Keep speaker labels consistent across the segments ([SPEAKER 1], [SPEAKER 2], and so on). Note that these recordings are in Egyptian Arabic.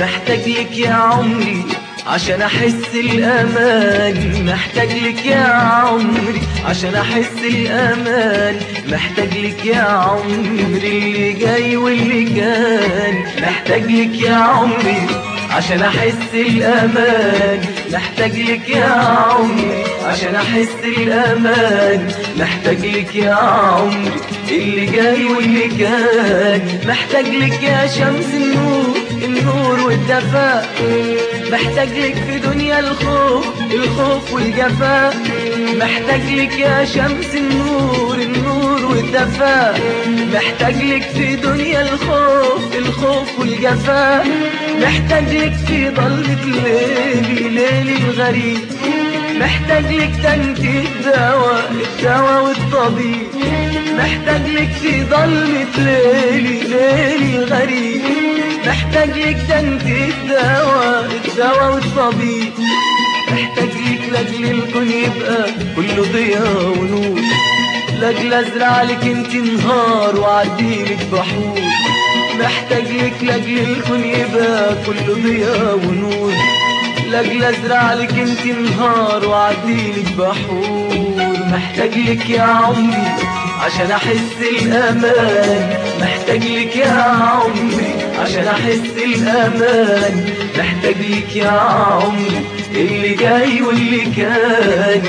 [SPEAKER 1] محتاج لك يا عمري عشان احس الامان محتاج لك يا عمري عشان احس الامان محتاج لك يا عمري اللي جاي واللي كان محتاج لك يا عمري عشان احس الامان محتاج لك يا عمري عشان احس الامان محتاج لك يا عمري اللي جاي واللي كان محتاج لك يا شمس النور النور والدفاء محتاج لك في دنيا الخوف الخوف والجفاء محتاج لك يا شمس النور النور والدفاء محتاج لك في دنيا الخوف الخوف والجفاء محتاج لك في ضلمة ليلي ليلي الغريب محتاج لك تنتي الدواء الدواء والطبيب محتاج لك في ضلمة ليلي ليلي الغريب محتاج لك تنتي الدواء الدواء والطبيب محتاج لك لاجل الكون يبقى كله ضياء ونور لاجل ازرع لك انت نهار وعديلك بحور محتاج لك لاجل الكون يبقى كله ضياء ونور لاجل ازرع لك انت نهار وعديلك بحور محتاج لك يا عمري عشان احس الامان محتاج لك يا عمري عشان احس الامان محتاج لك يا عمري اللي جاي واللي كان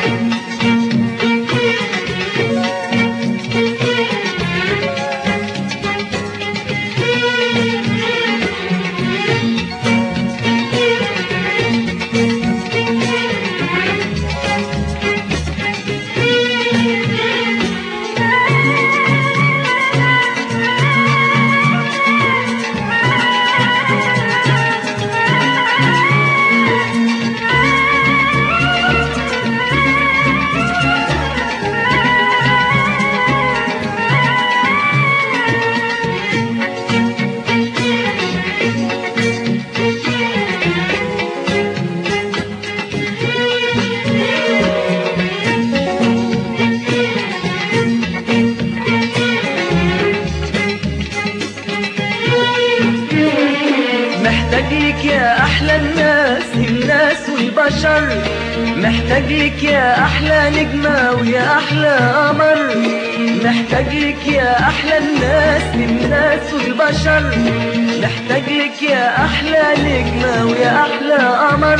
[SPEAKER 1] محتاج لك يا احلى الناس الناس والبشر محتاج لك يا احلى نجمة ويا احلى قمر محتاج لك يا احلى الناس الناس والبشر محتاج لك يا احلى نجمة ويا احلى قمر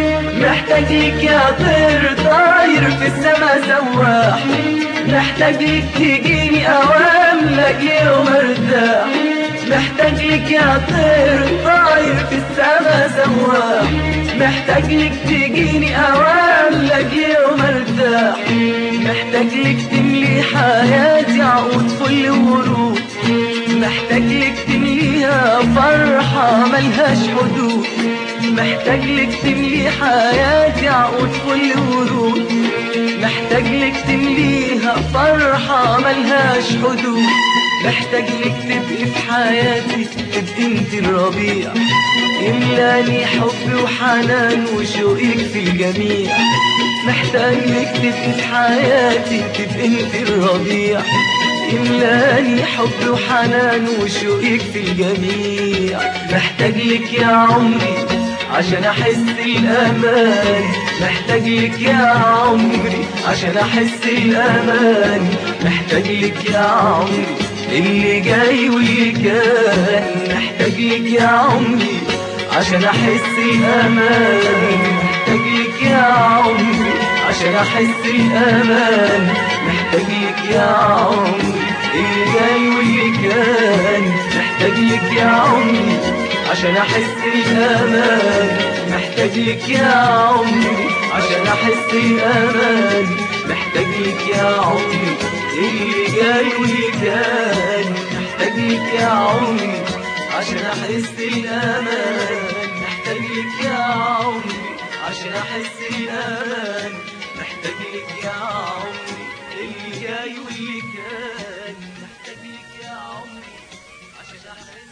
[SPEAKER 1] محتاج لك يا طير طاير في السما سواح محتاج لك تجيني اوام لاجل يوم ارتاح محتاج لك يا طير طاير في السما سواح محتاج لك تجيني اوام لاجل يوم ارتاح محتاج لك تملي حياتي عقود فل ورود محتاج لك تمليها فرحة ملهاش حدود محتاج لك تملي حياتي عقود فل ورود محتاج لك تمليها فرحة ملهاش حدود محتاج لك تبقي في حياتي تبقي انت الربيع يملاني حب وحنان وشوقك في الجميع محتاج لك تبقي في حياتي تبقي انت الربيع يملاني حب وحنان وشوقك في الجميع محتاج لك يا عمري عشان احس الامان محتاج لك يا عمري عشان احس الامان محتاج لك يا عمري اللي جاي واللي كان محتاج لك يا عمري عشان احس الامان محتاج لك يا عمري عشان احس الامان محتاج لك يا عمري اللي جاي واللي كان محتاج لك يا عمري عشان احس الامان محتاج لك يا عمري عشان احس الامان محتاج لك يا عمري اللي جاي واللي كان محتاج لك يا عمري عشان احس الامان محتاج لك يا عمري عشان احس الامان محتاج لك يا عمري اللي جاي واللي كان محتاج لك يا عمري عشان احس